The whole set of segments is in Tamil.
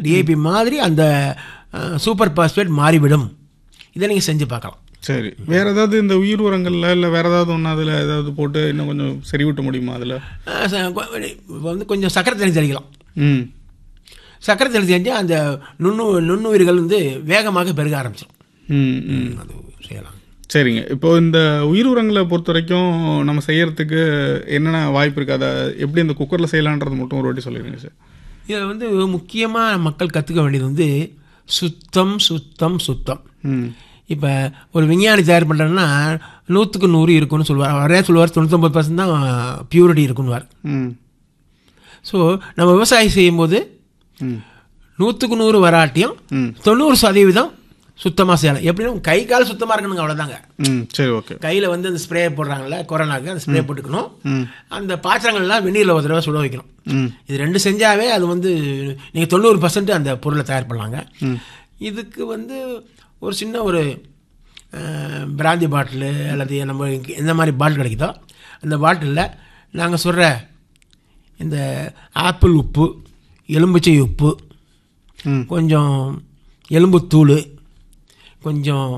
டிஏபி மாதிரி அந்த சூப்பர் பாஸ்பேட் மாறிவிடும் இதை நீங்கள் செஞ்சு பார்க்கலாம் சரி வேற ஏதாவது இந்த உயிர் உரங்கள்ல இல்லை வேற ஏதாவது ஒன்று அதில் ஏதாவது போட்டு இன்னும் கொஞ்சம் சரி விட்ட முடியுமா அதில் அஹ் ச- கொ- இப்போ வந்து கொஞ்சம் சக்கரை தண்ணி தெளிக்கலாம் ம் சக்கரை தண்ணி தெளிஞ்சால் அந்த நுண்ணு நுண்ணுயிர்கள் வந்து வேகமாக பெருக ஆரம்பிச்சிடும் ம் ம் அது செய்யலாம் சரிங்க இப்போ இந்த உயிர் உரங்களை பொறுத்த வரைக்கும் நம்ம செய்யறதுக்கு என்னென்ன வாய்ப்பு இருக்கு அதை எப்படி இந்த குக்கரில் செய்யலான்றது மட்டும் ஒரு வாட்டி சொல்லிடுங்க சார் இதில் வந்து முக்கியமாக மக்கள் கற்றுக்க வேண்டியது வந்து சுத்தம் சுத்தம் சுத்தம் ம் இப்போ ஒரு விஞ்ஞானி தயார் பண்ணுறேன்னா நூற்றுக்கு நூறு இருக்குன்னு சொல்லுவார் அவரே சொல்லுவார் தொண்ணூத்தொம்பது பர்சன்ட் தான் பியூரிட்டி இருக்குன்னுவார் ம் ஸோ நம்ம விவசாயம் செய்யும்போது ம் நூற்றுக்கு நூறு வராட்டியும் ம். தொண்ணூறு சதவீதம் சுத்தமாக செய்யலாம் எப்படின்னா உங்க கை கால் சுத்தமாக இருக்கணுங்க அவ்வளோதாங்க ம் சரி ஓகே கையில் வந்து அந்த ஸ்ப்ரே போடுறாங்கல்ல கொரோனாக்கு அந்த ஸ்ப்ரே போட்டுக்கணும் ம் அந்த பாத்திரங்கள்லாம் வெந்நீரில் ஒரு தடவை சுட வைக்கணும் ம் இது ரெண்டு செஞ்சாவே அது வந்து நீங்கள் தொண்ணூறு பர்சன்ட் அந்த பொருளை தயார் பண்ணலாங்க இதுக்கு வந்து ஒரு சின்ன ஒரு அஹ், பிராந்தி பாட்டிலு அல்லது நம்ம இங்க எந்த மாதிரி பாட்டில் கிடைக்குதோ அந்த பாட்டிலில் நாங்கள் சொல்கிற இந்த ஆப்பிள் உப்பு எலும்புச்சை உப்பு ம் கொஞ்சம் எலும்புத்தூள் கொஞ்சம்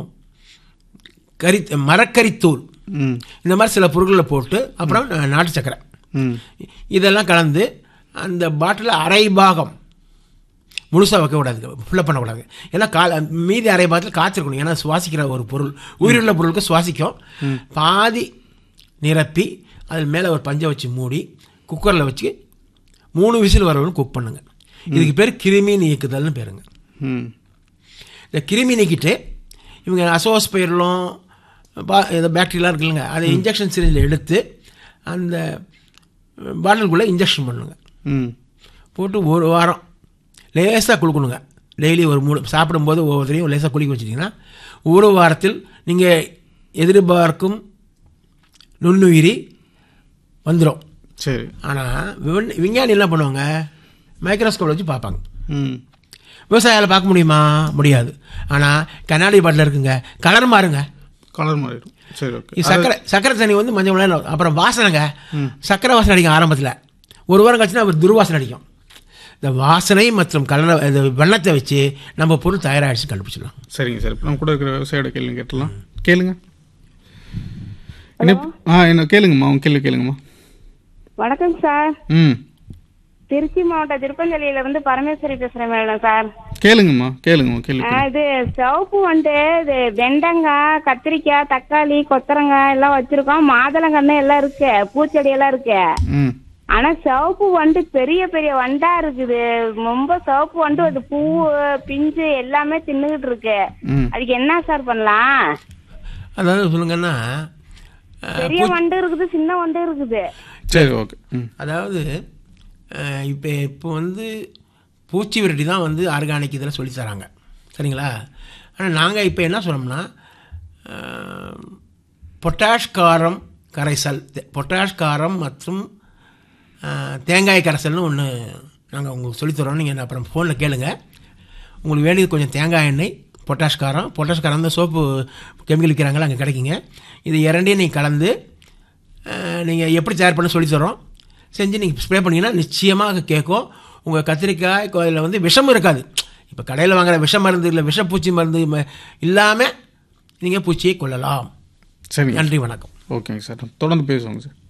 கறி மரக்கறித்தூள் ம் இந்த மாதிரி சில பொருட்களை போட்டு அப்புறம் நா- நாட்டு சக்கரை ம் இதெல்லாம் கலந்து அந்த பாட்டிலில் அரை பாகம் முழுசாக வைக்கக்கூடாது ஃபுல்லாக பண்ணக்கூடாது ஏன்னா கா மீதி அரை பாகத்தில் காய்ச்சிருக்கணும் ஏன்னா சுவாசிக்கிற ஒரு பொருள் உயிருள்ள பொருளுக்கு சுவாசிக்கும் பாதி நிரப்பி அதில் மேலே ஒரு பஞ்சை வச்சு மூடி குக்கரில் வச்சு மூணு விசில் வரவரும் குக் பண்ணுங்க இதுக்கு பேர் கிருமி நீக்குதல்னு பேருங்க ம் இந்த கிருமி நீக்கிட்டு இவங்க அசோஸ் பயிரலும் பா இந்த பேக்டீரியாலாம் இருக்குல்லங்க அதை இன்ஜெக்ஷன் சிரிஞ்சில் எடுத்து அந்த பாட்டிலுக்குள்ளே இன்ஜெக்ஷன் பண்ணுங்க ம் போட்டு ஒரு வாரம் லேசாக குளுக்கணுங்க டெய்லி ஒரு மூணு சாப்பிடும்போது ஒவ்வொருத்தரையும் லேசாக குளிக்க வச்சிட்டிங்கன்னா ஒரு வாரத்தில் நீங்கள் எதிர்பார்க்கும் நுண்ணுயிரி வந்துடும் சரி ஆனால் விஞ்ஞானி என்ன பண்ணுவாங்க மைக்ரோஸ்கோப் வச்சு பார்ப்பாங்க ம் விவசாயியால் பார்க்க முடியுமா முடியாது ஆனால் கண்ணாடி பாட்டில் இருக்குங்க கலர் மாறுங்க கலர் மாறிடும் சரி ஓகே இது சக்கரை சக்கரை தண்ணி வந்து மஞ்சள் கலர்ல அப்புறம் வாசனைங்க சக்கரை வாசனை அடிக்கும் ஆரம்பத்தில் ஒரு வாரம் கழிச்சுனா அப்புறம் துர்வாசனை அடிக்கும் இந்த வாசனை மற்றும் கலரை இந்த வெள்ளத்தை வச்சு நம்ம பொருள் தயாராகிடுச்சு கண்டுபிடிச்சிடலாம் சரிங்க சார் இப்போ நம்ம கூட இருக்கிற விவசாயியோட கேள்வி கேட்டலாம் கேளுங்க என்ன ஆ என்ன கேளுங்கம்மா உங்க கேள்வி கேளுங்கம்மா வணக்கம் சார் ம் திருச்சி மாவட்டம் திருப்பஞ்சலியில இருந்து பரமேஸ்வரி பேசுறேன் மேடம் சார் கேளுங்கம்மா கேளுங்கம்மா கேள்வி ஆ, கேளுங்க இது சிவப்பு வந்து இது வெண்டங்காய் கத்திரிக்காய் தக்காளி கொத்தரங்காய் எல்லாம் வச்சிருக்கோம் மாதுளங்கன்னு எல்லாம் இருக்கு பூச்செடி எல்லாம் இருக்கு ம் ஆனா சிவப்பு வண்டு பெரிய பெரிய வண்டா இருக்குது ரொம்ப சிவப்பு வண்டு அது பூ பிஞ்சு எல்லாமே தின்னுகிட்டு இருக்கு ம் அதுக்கு என்ன சார் பண்ணலாம் அதாவது சொல்லுங்கன்னா அஹ், பெரிய வண்டு இருக்குது சின்ன வண்டு இருக்குது சரி ஓகே ம் அதாவது இப்போ இப்போ வந்து பூச்சி விரட்டி தான் வந்து ஆர்கானிக் இதில் சொல்லி தராங்க சரிங்களா ஆனால் நாங்கள் இப்போ என்ன சொன்னோம்னா அஹ், பொட்டாஷ் காரம் கரைசல் தே- பொட்டாஷ் காரம் மற்றும் அஹ், தேங்காய் கரைசல்னு ஒன்று நாங்கள் உங்களுக்கு சொல்லித்தரோம் நீங்கள் அப்புறம் ஃபோனில் கேளுங்க உங்களுக்கு வேண்டியது கொஞ்சம் தேங்காய் எண்ணெய் பொட்டாஷ் காரம் பொட்டாஷ் காரம் தான் சோப்பு கெமிக்கல் விற்கிறாங்களா அங்கே கிடைக்குங்க இது இரண்டையும் நீங்கள் கலந்து நீங்கள் எப்படி தயார் பண்ண சொல்லித் தரோம் செஞ்சு நீங்கள் ஸ்ப்ரே பண்ணீங்கன்னா நிச்சயமாக கேட்கும் உங்கள் கத்திரிக்காய் கோயிலில் வந்து விஷம் இருக்காது இப்போ கடையில் வாங்குற விஷ மருந்து இல்லை விஷப்பூச்சி மருந்து இல்லாமல் நீங்கள் பூச்சியை கொள்ளலாம் சரிங்க நன்றி வணக்கம் ஓகேங்க சார் தொடர்ந்து பேசுவோங்க சார்